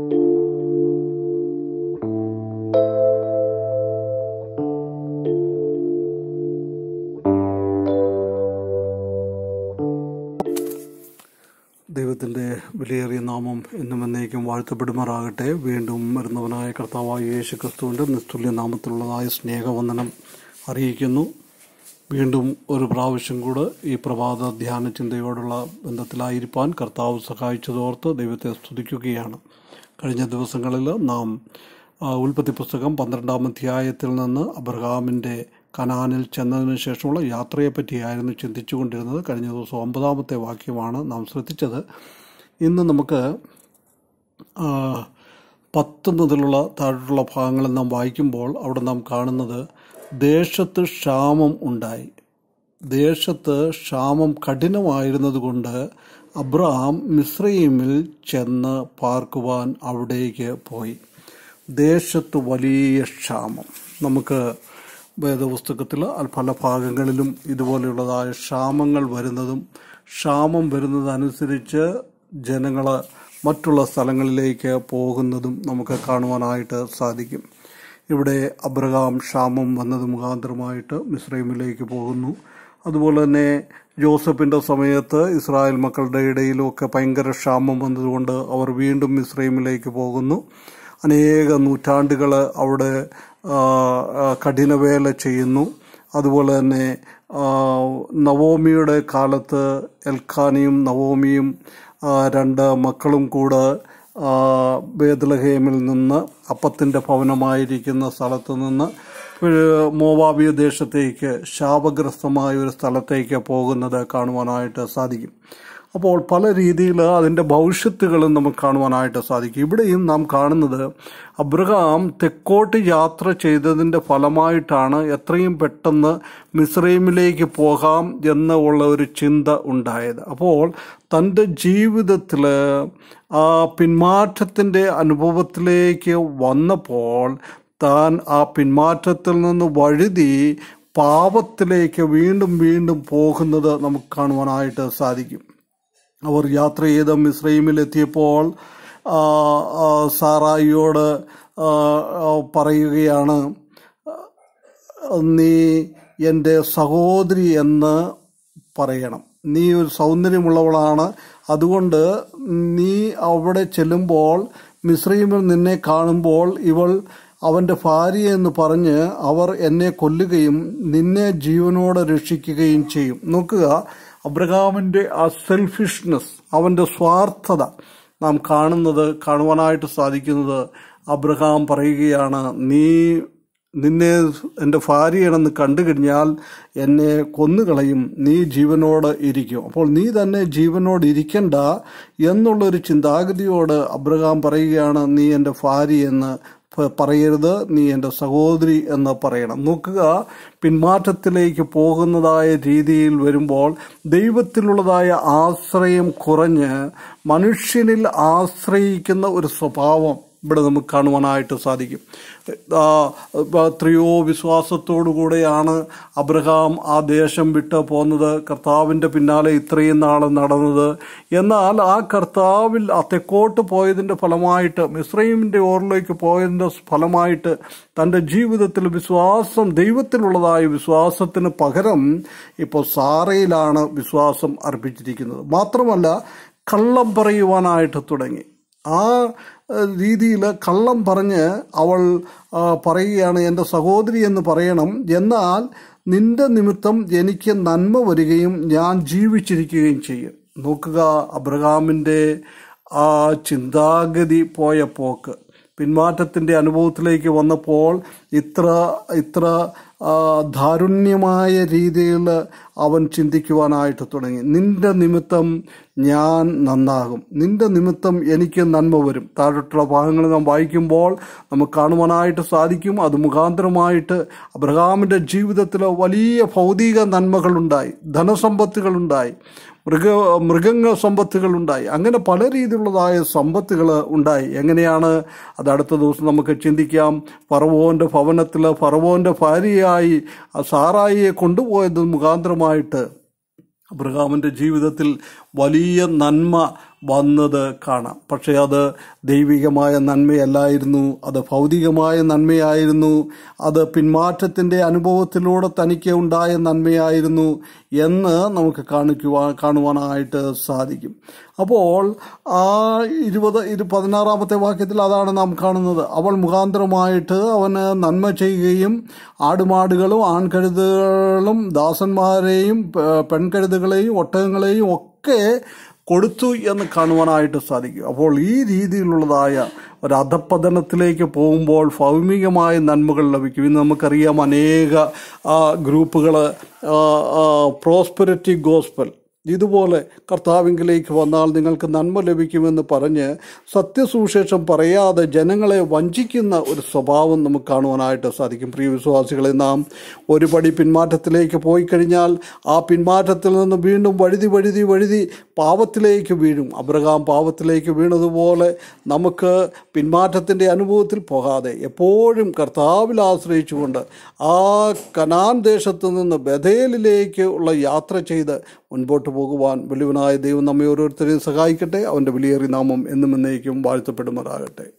ദൈവത്തിൻ്റെ വിലയേറിയ നാമം എന്നും എന്നേക്കും വാഴ്ത്തപ്പെടുമാറാകട്ടെ വീണ്ടും വരുന്നവനായ കർത്താവായ യേശു ക്രിസ്തുവിൻ്റെ നിസ്തുല്യ നാമത്തിലുള്ളതായ സ്നേഹവന്ദനം അറിയിക്കുന്നു വീണ്ടും ഒരു പ്രാവശ്യം കൂടെ ഈ പ്രഭാത ധ്യാന ചിന്തയോടുള്ള ബന്ധത്തിലായിരിക്കാൻ കർത്താവ് സഹായിച്ചതോർത്ത് ദൈവത്തെ സ്തുതിക്കുകയാണ് കഴിഞ്ഞ ദിവസങ്ങളിൽ നാം ആ, ഉൽപ്പത്തി പുസ്തകം പന്ത്രണ്ടാം അധ്യായത്തിൽ നിന്ന് അബ്രഹാമിൻ്റെ കനാനിൽ ചെന്നതിന് ശേഷമുള്ള യാത്രയെപ്പറ്റിയായിരുന്നു ചിന്തിച്ചുകൊണ്ടിരുന്നത് കഴിഞ്ഞ ദിവസം ഒമ്പതാമത്തെ വാക്യമാണ് നാം ശ്രദ്ധിച്ചത് ഇന്ന് നമുക്ക് ആ, പത്ത് മുതലുള്ള താഴോട്ടുള്ള ഭാഗങ്ങൾ നാം വായിക്കുമ്പോൾ അവിടെ നാം കാണുന്നത് ദേശത്ത് ക്ഷാമം ഉണ്ടായി ദേശത്ത് ക്ഷാമം കഠിനമായിരുന്നതുകൊണ്ട് അബ്രഹാം മിസ്രൈമിൽ ചെന്ന് പാർക്കുവാൻ അവിടേക്ക് പോയി ദേശത്ത് വലിയ ക്ഷാമം നമുക്ക് വേദപുസ്തകത്തിൽ പല ഭാഗങ്ങളിലും ഇതുപോലെയുള്ളതായ ക്ഷാമങ്ങൾ വരുന്നതും ക്ഷാമം വരുന്നതനുസരിച്ച് ജനങ്ങൾ മറ്റുള്ള സ്ഥലങ്ങളിലേക്ക് പോകുന്നതും നമുക്ക് കാണുവാനായിട്ട് സാധിക്കും ഇവിടെ അബ്രഹാം ക്ഷാമം വന്നത് മുഖാന്തരമായിട്ട് മിസ്രൈമിലേക്ക് പോകുന്നു അതുപോലെ തന്നെ ജോസഫിന്റെ സമയത്ത് ഇസ്രായേൽ മക്കളുടെ ഇടയിലുമൊക്കെ ഭയങ്കര ക്ഷാമം വന്നതുകൊണ്ട് അവർ വീണ്ടും മിസ്രൈമിലേക്ക് പോകുന്നു അനേക നൂറ്റാണ്ടുകൾ അവിടെ ആ, ആ, കഠിനവേല ചെയ്യുന്നു അതുപോലെ തന്നെ ആ, നവോമിയുടെ കാലത്ത് എൽഖാനിയും നവോമിയും ആ, രണ്ട് മക്കളും കൂടെ ആ, ബേദലഹേമിൽ നിന്ന് അപ്പത്തിൻ്റെ ഭവനമായിരിക്കുന്ന സ്ഥലത്ത് നിന്ന് ഒരു മോവാബിയ ദേശത്തേക്ക് ശാപഗ്രസ്തമായ ഒരു സ്ഥലത്തേക്ക് പോകുന്നത് കാണുവാനായിട്ട് സാധിക്കും അപ്പോൾ പല രീതിയിൽ അതിൻ്റെ ഭവിഷ്യത്തുകളും നമുക്ക് കാണുവാനായിട്ട് സാധിക്കും ഇവിടെയും നാം കാണുന്നത് അബ്രഹാം തെക്കോട്ട് യാത്ര ചെയ്തതിൻ്റെ ഫലമായിട്ടാണ് എത്രയും പെട്ടെന്ന് മിസ്രൈമിലേക്ക് പോകാം എന്നുള്ള ഒരു ചിന്ത ഉണ്ടായത് അപ്പോൾ തൻ്റെ ജീവിതത്തിൽ ആ പിന്മാറ്റത്തിൻ്റെ അനുഭവത്തിലേക്ക് വന്നപ്പോൾ താൻ ആ പിന്മാറ്റത്തിൽ നിന്ന് വഴുതി പാപത്തിലേക്ക് വീണ്ടും വീണ്ടും പോകുന്നത് നമുക്ക് കാണുവാനായിട്ട് സാധിക്കും അവർ യാത്ര ചെയ്ത് മിസ്രൈമിലെത്തിയപ്പോൾ ആ, ആ, സാറായിയോട് ആ, ആ, പറയുകയാണ് നീ എൻ്റെ സഹോദരി എന്ന് പറയണം നീ ഒരു സൗന്ദര്യമുള്ളവളാണ് അതുകൊണ്ട് നീ അവിടെ ചെല്ലുമ്പോൾ മിശ്രീമിൽ നിന്നെ കാണുമ്പോൾ ഇവൾ അവൻ്റെ ഭാര്യ എന്ന് പറഞ്ഞ് അവർ എന്നെ കൊല്ലുകയും നിന്നെ ജീവനോടെ രക്ഷിക്കുകയും ചെയ്യും നോക്കുക അബ്രഹാമിൻ്റെ ആ സെൽഫിഷ്നെസ് അവൻ്റെ സ്വാർത്ഥത നാം കാണുന്നത് കാണുവാനായിട്ട് സാധിക്കുന്നത് അബ്രഹാം പറയുകയാണ് നീ നിന്നെ എൻ്റെ ഭാര്യയാണെന്ന് കണ്ടു കഴിഞ്ഞാൽ എന്നെ കൊന്നുകളയും നീ ജീവനോട് ഇരിക്കും അപ്പോൾ നീ തന്നെ ജീവനോട് ഇരിക്കണ്ട എന്നുള്ളൊരു ചിന്താഗതിയോട് അബ്രഹാം പറയുകയാണ് നീ എൻ്റെ ഭാര്യ എന്ന് പ- പറയരുത് നീ എൻ്റെ സഹോദരി എന്ന് പറയണം നോക്കുക പിന്മാറ്റത്തിലേക്ക് പോകുന്നതായ രീതിയിൽ വരുമ്പോൾ ദൈവത്തിലുള്ളതായ ആശ്രയം കുറഞ്ഞ് മനുഷ്യനിൽ ആശ്രയിക്കുന്ന ഒരു സ്വഭാവം ഇവിടെ നമുക്ക് കാണുവാനായിട്ട് സാധിക്കും ആ, എത്രയോ വിശ്വാസത്തോടു കൂടെയാണ് അബ്രഹാം ആ ദേശം വിട്ട് പോന്നത് കർത്താവിൻ്റെ പിന്നാലെ ഇത്രയും നാൾ നടന്നത് എന്നാൽ ആ കർത്താവിൽ ആ തെക്കോട്ട് പോയതിൻ്റെ ഫലമായിട്ട് മിശ്രൈമിൻ്റെ ഓറിലേക്ക് പോയതിൻ്റെ ഫലമായിട്ട് തൻ്റെ ജീവിതത്തിൽ വിശ്വാസം ദൈവത്തിലുള്ളതായ വിശ്വാസത്തിന് പകരം ഇപ്പോൾ സാറയിലാണ് വിശ്വാസം അർപ്പിച്ചിരിക്കുന്നത് മാത്രമല്ല കള്ളം പറയുവാനായിട്ട് തുടങ്ങി ആ രീതിയിൽ കള്ളം പറഞ്ഞ് അവൾ ആ, പറയുകയാണ് എൻ്റെ സഹോദരി എന്ന് പറയണം എന്നാൽ നിന്റെ നിമിത്തം എനിക്ക് നന്മ വരികയും ഞാൻ ജീവിച്ചിരിക്കുകയും ചെയ്യും നോക്കുക അബ്രഹാമിൻ്റെ ആ ചിന്താഗതി പോയ പോക്ക് പിന്മാറ്റത്തിൻ്റെ അനുഭവത്തിലേക്ക് വന്നപ്പോൾ ഇത്ര ഇത്ര ആ, ദാരുണ്യമായ രീതിയിൽ അവൻ ചിന്തിക്കുവാനായിട്ട് തുടങ്ങി നിന്റെ നിമിത്തം ഞാൻ നന്നാകും നിന്റെ നിമിത്തം എനിക്ക് നന്മ വരും താഴോട്ടുള്ള ഭാഗങ്ങൾ നാം വായിക്കുമ്പോൾ നമുക്ക് കാണുവാനായിട്ട് സാധിക്കും അത് മുഖാന്തരമായിട്ട് അബ്രഹാമിൻ്റെ ജീവിതത്തിൽ വലിയ ഭൗതിക നന്മകളുണ്ടായി ധനസമ്പത്തുകളുണ്ടായി മൃഗ മൃഗങ്ങൾ സമ്പത്തുകളുണ്ടായി അങ്ങനെ പല രീതിയിലുള്ളതായ സമ്പത്തുകൾ ഉണ്ടായി എങ്ങനെയാണ് അത് അടുത്ത ദിവസം നമുക്ക് ചിന്തിക്കാം ഫറവോന്റെ ഭവനത്തിൽ ഫറവോന്റെ ഭാര്യയായി ആ സാറായിയെ കൊണ്ടുപോയത് മുഖാന്തരമായിട്ട് അബ്രഹാമിൻ്റെ ജീവിതത്തിൽ വലിയ നന്മ വന്നത് കാണാം പക്ഷേ അത് ദൈവികമായ നന്മയല്ലായിരുന്നു അത് ഭൗതികമായ നന്മയായിരുന്നു അത് പിന്മാറ്റത്തിൻ്റെ അനുഭവത്തിലൂടെ തനിക്ക് ഉണ്ടായ നന്മയായിരുന്നു എന്ന് നമുക്ക് കാണിക്കുവാൻ കാണുവാനായിട്ട് സാധിക്കും അപ്പോൾ ആ ഇരുപത് ഇരു പതിനാറാമത്തെ വാക്യത്തിൽ അതാണ് നാം കാണുന്നത് അവൾ മുഖാന്തരമായിട്ട് അവന് നന്മ ചെയ്യുകയും ആടുമാടുകളും ആൺകഴുതുകളും ദാസന്മാരെയും പെ- പെൺകഴുതുകളെയും ഒട്ടകങ്ങളെയും ഒക്കെ കൊടുത്തു എന്ന് കാണുവാനായിട്ട് സാധിക്കും അപ്പോൾ ഈ രീതിയിലുള്ളതായ ഒരു അധപ്പതനത്തിലേക്ക് പോകുമ്പോൾ ഭൗമികമായ നന്മകൾ ലഭിക്കും ഇന്ന് നമുക്കറിയാം അനേക ഗ്രൂപ്പുകൾ പ്രോസ്പെരിറ്റി ഗോസ്പൽ ഇതുപോലെ കർത്താവിങ്കിലേക്ക് വന്നാൽ നിങ്ങൾക്ക് നന്മ ലഭിക്കുമെന്ന് പറഞ്ഞ് സത്യസുവിശേഷം പറയാതെ ജനങ്ങളെ വഞ്ചിക്കുന്ന ഒരു സ്വഭാവം നമുക്ക് കാണുവാനായിട്ട് സാധിക്കും പ്രിയ വിശ്വാസികളെ നാം ഒരു പടി പിന്മാറ്റത്തിലേക്ക് പോയി കഴിഞ്ഞാൽ ആ പിന്മാറ്റത്തിൽ നിന്ന് വീണ്ടും വഴുതി വഴുതി വഴുതി പാവത്തിലേക്ക് വീഴും അബ്രഹാം പാവത്തിലേക്ക് വീണതുപോലെ നമുക്ക് പിന്മാറ്റത്തിൻ്റെ അനുഭവത്തിൽ പോകാതെ എപ്പോഴും കർത്താവിൽ ആശ്രയിച്ചുകൊണ്ട് ആ കനാൻ ദേശത്ത് നിന്ന് ബഥേലിലേക്ക് ഉള്ള യാത്ര ചെയ്ത് മുൻപോട്ട് പോകുവാൻ വലിയവനായ ദൈവം നമ്മെ ഓരോരുത്തരെയും സഹായിക്കട്ടെ അവൻ്റെ വിലയേറിയ നാമം എന്നും എന്നേക്കും വാഴ്ത്തപ്പെടുമാറാകട്ടെ